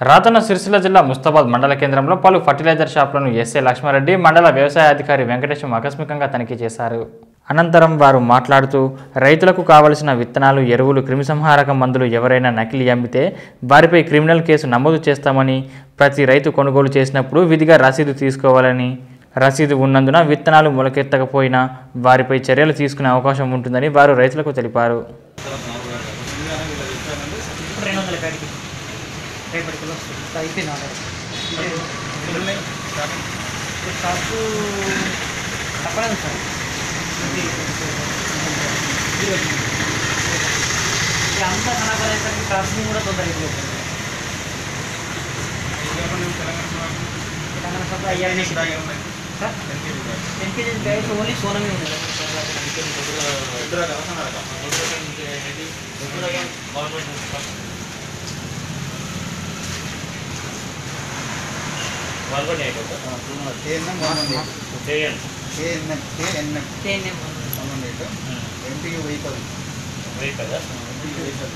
రాజన్న సిరిసిల్ల జిల్లా ముస్తాబాద్ మండల కేంద్రంలో పలు ఫర్టిలైజర్ షాపులను ఎస్ఏ లక్ష్మారెడ్డి మండల వ్యవసాయ అధికారి వెంకటేశం ఆకస్మికంగా తనిఖీ చేశారు అనంతరం వారు మాట్లాడుతూ రైతులకు కావలసిన విత్తనాలు ఎరువులు క్రిమిసంహారక మందులు ఎవరైనా నకిలీ అమ్మితే వారిపై క్రిమినల్ కేసు నమోదు చేస్తామని ప్రతి రైతు కొనుగోలు చేసినప్పుడు విధిగా రసీదు తీసుకోవాలని రసీదు ఉన్నందున విత్తనాలు మొలకెత్తకపోయినా వారిపై చర్యలు తీసుకునే అవకాశం ఉంటుందని వారు రైతులకు తెలిపారు రెండు వందల కాడికి రేపటి కిలో వస్తుంది అయిపోయింది ఆర్డర్ ఇప్పుడు షాపు తప్పలేదు సార్ ఇది అంతా ఖరాబ్ అయ్యేసరికి ప్రాసెసింగ్ కూడా తొందర అయిపోతుంది తెలంగాణ షాపు అయ్యాయి sir ten KGs bags only సోనమే ఉంది KNM one one eight KNM KNM ten one one eight MPU vehicle MPU vehicle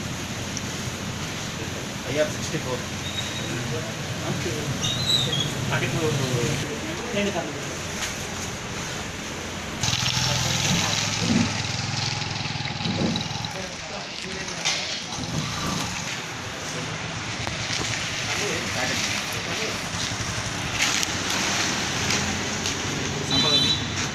IR sixty four రెండు కర్లు సంపద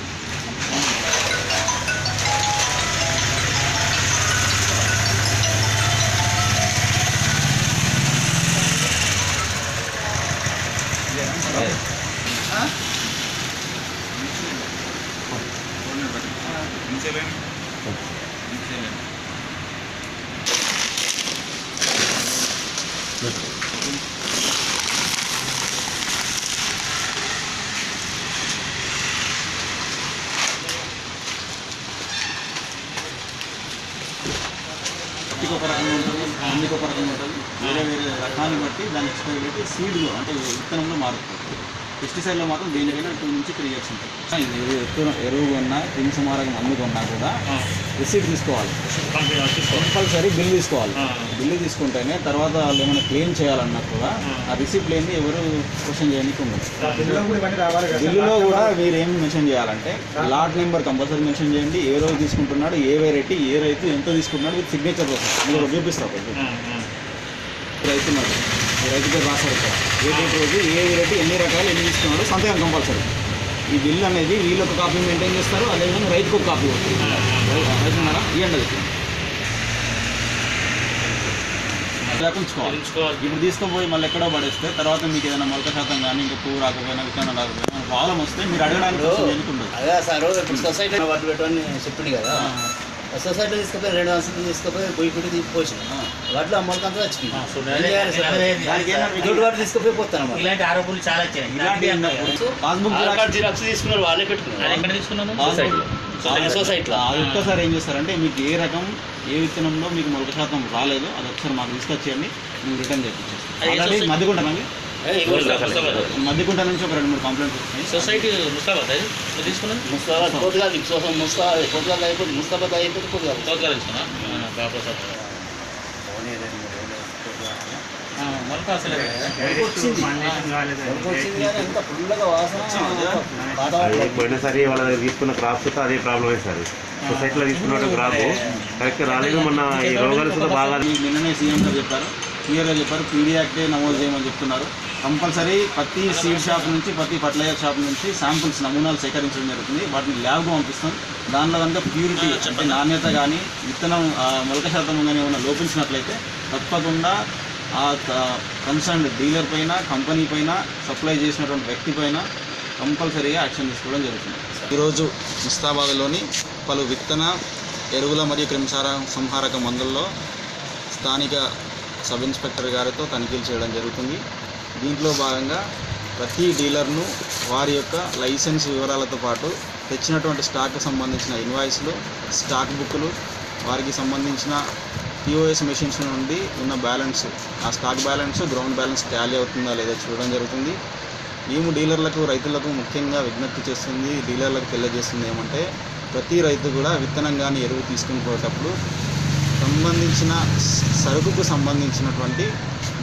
ఒక రకంగా ఉంటుంది అన్నికి ఒక రకంగా ఉంటుంది వేరే వేరే రకాన్ని బట్టి దాని ఎక్స్పైరీ డేట్ సీడ్లో అంటే విత్తనంలో మారుతుంది పెస్టిసైడ్లో మాత్రం దేనికైనా టూ నుంచి త్రీ ఇయర్స్ ఉంటుంది ఇది ఎరువు ఎరువు కొన్నా క్రిమి సంహారకం మందు కొన్నా కూడా రిసీట్ తీసుకోవాలి కంపల్సరీ బిల్ తీసుకోవాలి బిల్లు తీసుకుంటేనే తర్వాత వాళ్ళు ఏమైనా క్లెయిమ్ చేయాలన్నా కూడా ఆ రిసీట్ లేని ఎవరు క్వశ్చన్ చేయడానికి ఉండదు బిల్లులో కూడా మీరు ఏం మెన్షన్ చేయాలంటే లాట్ నెంబర్ కంపల్సరీ మెన్షన్ చేయండి ఏ రోజు తీసుకుంటున్నాడు ఏ వెరైటీ ఏ రైతు ఎంత తీసుకుంటున్నాడు విత్ సిగ్నేచర్ కోసం మీరు చూపిస్తాం రైతు ఉన్నాడు ఈ రైతు పేరు రాశారు ఇక్కడ ఏ డేట్ రోజు ఏ వెరైటీ ఎన్ని రకాలు ఎన్ని తీసుకున్నాడు సంతకం కంపల్సరీ ఈ బిల్ అనేది వీళ్ళు ఒక కాపీ మెయింటైన్ చేస్తారు అదేవిధంగా రైతుకు ఒక కాపీ వస్తుంది రైతు ఉన్నారా ఇవ్వండి అది లేక ఉంచుకోవాలి ఇప్పుడు తీసుకుపోయి మళ్ళీ ఎక్కడో పడేస్తే తర్వాత మీకు ఏదైనా మొలక శాతం కానీ ఇంకా పువ్వు రాకపోయినా విత్తనం రాకపోయినా ప్రాబ్లం వస్తే మీరు అడగడానికి కోసం ఎందుకుండదు అదే సార్ ఇప్పుడు సొసైటీ వాటి పెట్టమని చెప్పింది కదా సొసైటీలో తీసుకుపోయి రెండు వందలు తీసుకుపోయి పొయ్యి పెట్టి తీసుకుపోయి వాటిలో అమ్మకంతా చచ్చిపోయింది దానికి ఏమన్నా ఇటువంటి వాటి తీసుకుపోయి పోతాను ఇలాంటి ఆరోపణలు చాలా వచ్చాయి ఇలాంటి పాస్బుక్ ఆధార్ కార్డు జిరాక్స్ తీసుకున్నారు వాళ్ళే పెట్టుకున్నారు ఎక్కడ తీసుకున్నాను సొసైటీ సొసైటీలో అది ఒక్కసారి ఏం చేస్తారంటే మీకు ఏ రకం ఏ విత్తనంలో మీకు మొలక శాతం రాలేదు అది ఒకసారి మాకు తీసుకొచ్చేయండి మేము రిటర్న్ చేయించేస్తాం ఆల్రెడీ మధ్యకుంటానండి మధ్యకుంట నుంచి ఒక రెండు మూడు కంప్లైంట్స్ వచ్చినాయి సొసైటీ ముస్తాబాద్ అది నువ్వు తీసుకున్నది ముస్తాబాద్ పోతుగాలి ముస్తా పోతుగాలి అయిపోతే ముస్తాబాద్ అయిపోతే పోతుగాలి తోకగా తీసుకున్నా బాబా సార్ మొలక అసలు వచ్చింది వచ్చింది కానీ ఎంత ఫుల్గా వాసన అది పోయినసారి వాళ్ళ దగ్గర తీసుకున్న క్రాప్స్ తో అదే ప్రాబ్లమే సార్ సొసైటీలో తీసుకున్న క్రాప్ కరెక్ట్ రాలేదు మొన్న ఈ రోగాలు కూడా బాగా ఈ నిన్ననే సీఎం గారు చెప్పారు క్లియర్గా చెప్పారు పీడీ యాక్టే నమోదు చేయమని చెప్తున్నారు కంపల్సరీ ప్రతి సీడ్ షాప్ నుంచి ప్రతి ఫర్టిలైజర్ షాప్ నుంచి శాంపుల్స్ నమూనాలు సేకరించడం జరుగుతుంది వాటిని ల్యాబ్కు పంపిస్తాం దానిలో కనుక ప్యూరిటీ అంటే నాణ్యత కానీ విత్తనం ఆ, మొలక శాతం కానీ ఏమైనా లోపించినట్లయితే తప్పకుండా ఆ కన్సర్న్ డీలర్ పైన కంపెనీ పైన సప్లై చేసినటువంటి వ్యక్తి పైన కంపల్సరీగా యాక్షన్ తీసుకోవడం జరుగుతుంది ఈరోజు ముస్తాబాద్లోని పలు విత్తన ఎరువుల మరియు క్రిమిసార సంహారక మందుల్లో స్థానిక సబ్ ఇన్స్పెక్టర్ గారితో తనిఖీలు చేయడం జరుగుతుంది దీంట్లో భాగంగా ప్రతి డీలర్ను వారి యొక్క లైసెన్స్ వివరాలతో పాటు తెచ్చినటువంటి స్టాక్కి సంబంధించిన ఇన్వాయిస్లు స్టాక్ బుక్లు వారికి సంబంధించిన పిఓఎస్ మెషిన్స్ నుండి ఉన్న బ్యాలెన్స్ ఆ stock balance ground balance tally అవుతుందా లేదా చూడడం జరుగుతుంది మేము డీలర్లకు రైతులకు ముఖ్యంగా విజ్ఞప్తి చేస్తుంది డీలర్లకు తెలియజేస్తుంది ఏమంటే ప్రతి రైతు కూడా విత్తనం కానీ ఎరువు తీసుకుని పోయేటప్పుడు సంబంధించిన స- సరుకుకు సంబంధించినటువంటి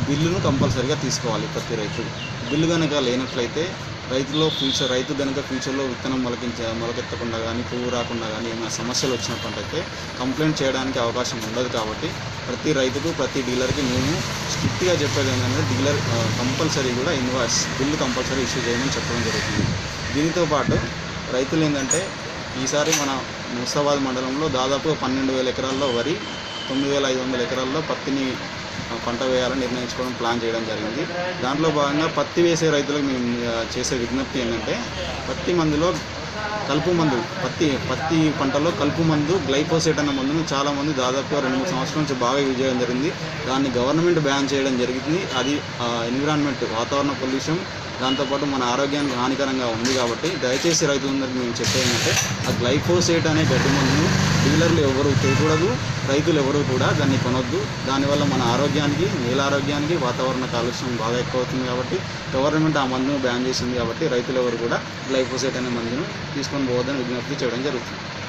బిల్లును కంపల్సరీగా తీసుకోవాలి ప్రతి రైతు బిల్లు కనుక లేనట్లయితే రైతులో ఫ్యూచర్ రైతు కనుక ఫ్యూచర్లో విత్తనం మొలకించ మొలకెత్తకుండా కానీ పువ్వు రాకుండా కానీ ఏమైనా సమస్యలు వచ్చినట్లయితే కంప్లైంట్ చేయడానికి అవకాశం ఉండదు కాబట్టి ప్రతి రైతుకు ప్రతి డీలర్కి మేము స్ట్రిక్ట్గా చెప్పేది ఏంటంటే డీలర్ కంపల్సరీ కూడా ఇన్వాయిస్ బిల్లు కంపల్సరీ ఇష్యూ చేయమని చెప్పడం జరుగుతుంది దీనితో పాటు రైతులు ఏంటంటే ఈసారి మన ముస్తాబాద్ మండలంలో దాదాపు పన్నెండు వేల ఎకరాల్లో వరి తొమ్మిది వేల ఐదు వందల ఎకరాల్లో పత్తిని ఆ, పంట వేయాలని నిర్ణయించుకోవడం ప్లాన్ చేయడం జరిగింది దాంట్లో భాగంగా పత్తి వేసే రైతులకు మేము ఆ, చేసే విజ్ఞప్తి ఏంటంటే పత్తి మందులో కలుపు మందు పత్తి పత్తి పంటలో కలుపు మందు గ్లైఫోసేట్ అన్న మందును చాలామంది దాదాపుగా రెండు మూడు సంవత్సరాల నుంచి బాగా యూజ్ చేయడం జరిగింది దాన్ని గవర్నమెంట్ బ్యాన్ చేయడం జరిగింది అది ఎన్విరాన్మెంట్ వాతావరణ పొల్యూషన్ దాంతోపాటు మన ఆరోగ్యానికి హానికరంగా ఉంది కాబట్టి దయచేసి రైతులందరికీ మేము చెప్పేది ఏంటంటే ఆ గ్లైఫోసేట్ అనే గడ్డి మందును డీలర్లు ఎవరు చేయకూడదు రైతులు ఎవరు కూడా దాన్ని కొనొద్దు దానివల్ల మన ఆరోగ్యానికి నేల ఆరోగ్యానికి వాతావరణ కాలుష్యం బాగా ఎక్కువ అవుతుంది కాబట్టి గవర్నమెంట్ ఆ మందును బ్యాన్ చేసింది కాబట్టి రైతులు ఎవరు కూడా గ్లైఫోసేట్ అనే మందును తీసుకొని పోవద్దని విజ్ఞప్తి చేయడం జరుగుతుంది